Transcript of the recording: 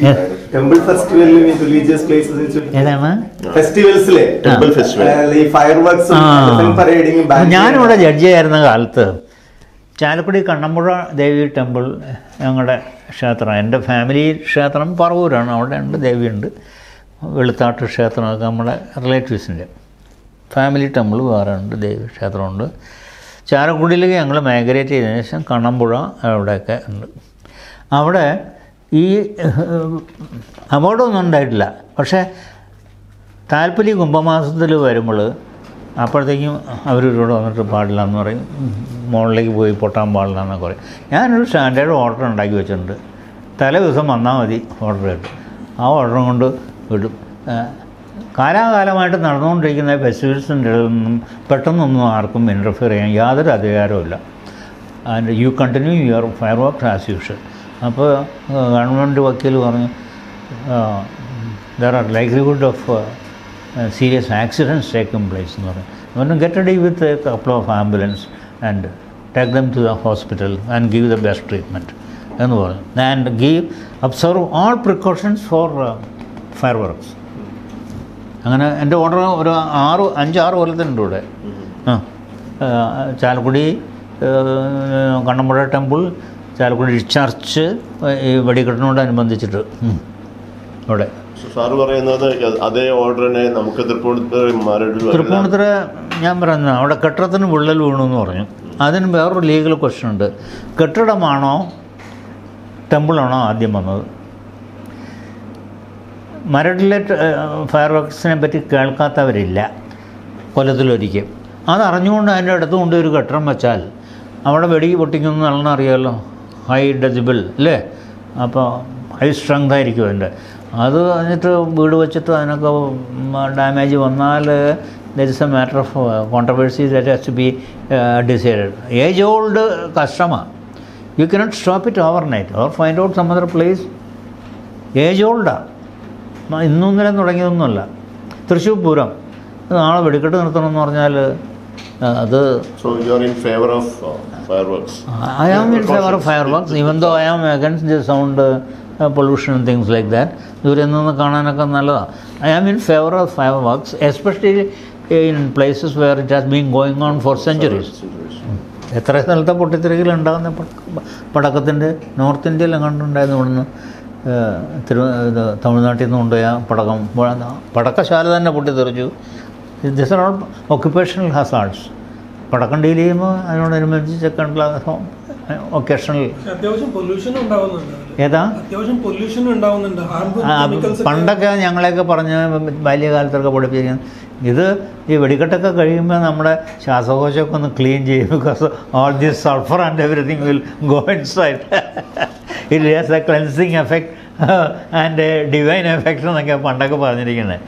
Temple ഫെസ്റ്റിവലിൽ religious places ഏതാണ് ഫെസ്റ്റിവൽസിലെ ടെമ്പിൾ ഫെസ്റ്റിവൽ ഈ ഫയർ വർക്ക്സും ആ. പരേഡിങ്ങും ഞാനിവിടെ ജഡ്ജി ആയിരുന്ന കാലത്ത് ചാലക്കുടി കണ്ണമ്പുഴ ദേവി ടെമ്പിൾ ഞങ്ങളുടെ ക്ഷേത്രം എൻ്റെ ഫാമിലി ക്ഷേത്രം പറവൂരാണ് അവിടെ ഉണ്ട് ദേവിയുണ്ട് വെളുത്താട്ട് ക്ഷേത്രമൊക്കെ നമ്മുടെ റിലേറ്റീവ്സിൻ്റെ ഫാമിലി ടെമ്പിൾ വേറെ ഉണ്ട് ദേവി ക്ഷേത്രമുണ്ട് ചാലക്കുടിയിലേക്ക് ഞങ്ങൾ മൈഗ്രേറ്റ് ചെയ്തതിന് ശേഷം കണ്ണമ്പുഴ അവിടെയൊക്കെ ഉണ്ട് അവിടെ ഈ അപകടമൊന്നും ഉണ്ടായിട്ടില്ല പക്ഷേ താല്പര്യ കുംഭമാസത്തിൽ വരുമ്പോൾ അപ്പോഴത്തേക്കും അവരിവിടെ വന്നിട്ട് പാടില്ല എന്ന് പറയും മുകളിലേക്ക് പോയി പൊട്ടാൻ പാടില്ല എന്നൊക്കെ പറയും ഞാനൊരു സ്റ്റാൻഡേർഡ് ഓർഡർ ഉണ്ടാക്കി വെച്ചിട്ടുണ്ട് തലേ ദിവസം വന്നാൽ മതി ഓർഡർ കിട്ടും ആ ഓർഡർ കൊണ്ട് വിടും ആ, കാലാകാലമായിട്ട് നടന്നുകൊണ്ടിരിക്കുന്ന ഫെസ്റ്റിവൽസിൻ്റെ ഒന്നും പെട്ടെന്നൊന്നും ആർക്കും ഇൻ്റർഫിയർ ചെയ്യാൻ യാതൊരു അധികാരവുമില്ല and you continue your firework as usual അപ്പോൾ ഗവൺമെൻറ് വക്കീൽ പറഞ്ഞു there are likelihood of serious accidents ടേക്കും പ്ലേസ് എന്ന് പറഞ്ഞു പറഞ്ഞു get ready with a couple of ambulance and take them to the hospital and give the best treatment എന്ന് പറഞ്ഞു and give observe all precautions for fireworks അങ്ങനെ എൻ്റെ order ഒരു ആറ് അഞ്ചാറ് കൊല്ലത്തിനുണ്ട് ഇവിടെ ആ ആ, ചാലക്കുടി ആ, കണ്ണമ്പുഴ ടെമ്പിൾ ചാലക്കുടി ചർച്ച് ഈ വെടിക്കെട്ടിനോടനുബന്ധിച്ചിട്ട് ഉം. അവിടെ സാറ് പറയുന്നത് അതേ ഓർഡറിനെ നമുക്ക് തൃപ്പൂണിത്തുറ മരടിൽ തൃപ്പൂണിത്തുറ ഞാൻ പറയുന്നത് അവിടെ കെട്ടിടത്തിന് വിള്ളൽ വീണു എന്ന് പറഞ്ഞു അതിന് വേറൊരു ലീഗൽ ക്വസ്റ്റ്യൻ ഉണ്ട് കെട്ടിടമാണോ ടെമ്പിളാണോ ആദ്യം വന്നത് മരടിലെ ഫയർ വർക്ക്സിനെ പറ്റി കേൾക്കാത്തവരില്ല കൊല്ലത്തിലൊരിക്കൽ അതറിഞ്ഞുകൊണ്ട് അതിൻ്റെ അടുത്ത് കൊണ്ട് ഒരു കെട്ടിടം വെച്ചാൽ അവിടെ വെടി പൊട്ടിക്കുന്നു നല്ലെന്ന് അറിയാമല്ലോ ഹൈ ഡെസിബിൾ അല്ലേ അപ്പോൾ ഹൈ സ്ട്രെങ്ത് ആയിരിക്കും അതിൻ്റെ അത് എന്നിട്ട് വീട് വെച്ചിട്ട് അതിനൊക്കെ ഡാമേജ് വന്നാൽ there is a matter of controversy that has to be decided age old customer you cannot stop it overnight or find out some other place age ഓൾഡാണ് ഇന്നും ഇന്നലെ തുടങ്ങിയതൊന്നുമല്ല തൃശ്ശൂർ പൂരം ഇത് നാളെ വെടിക്കെട്ട് നിർത്തണമെന്ന് പറഞ്ഞാൽ ആ, അത് so you are in favour of fireworks I am in favor of fireworks, even though I am against the sound uh, uh, pollution and things like that. ദൂരെ നിന്ന് കാണാനൊക്കെ നല്ലതാണ് I am in favour of fireworks especially in places where it has been going on for centuries എത്ര സ്ഥലത്തെ പൊട്ടിത്തെറികൾ ഉണ്ടാകുന്ന പടക്കത്തിൻ്റെ north ഇന്ത്യയിലും കണ്ടുണ്ടായിരുന്നു ഇവിടുന്ന് ഏഹ്, തിരു ഇത് തമിഴ്നാട്ടിൽ നിന്ന് കൊണ്ടുപോയ പടക്കം പ- പടക്കശാല തന്നെ പൊട്ടിത്തെറിച്ചു these are all occupational hazards പടക്കം ഡീൽ ചെയ്യുമ്പോൾ അതിനോടനുബന്ധിച്ചൊക്കെയുള്ള ഒക്കേഷണൽ അത്യാവശ്യം പൊല്യൂഷൻ ഉണ്ടാവുന്നുണ്ട് അതില്. ഏതാ അത്യാവശ്യം പൊല്യൂഷൻ ഉണ്ടാവുന്നുണ്ട് ഹാർംഫുൾ ആ, കെമിക്കൽസ് പണ്ടൊക്കെ ഞങ്ങളെയൊക്കെ പറഞ്ഞ് ബാല്യകാലത്തൊക്കെ പഠിപ്പിക്കുന്നത് ഇത് ഈ വെടിക്കെട്ടൊക്കെ കഴിയുമ്പോൾ നമ്മുടെ ശ്വാസകോശമൊക്കെ ഒന്ന് ക്ലീൻ ചെയ്യും because all this sulphur and everything will go inside it has a cleansing effect and divine effect എന്നൊക്കെ പണ്ടൊക്കെ പറഞ്ഞിരിക്കുന്നത്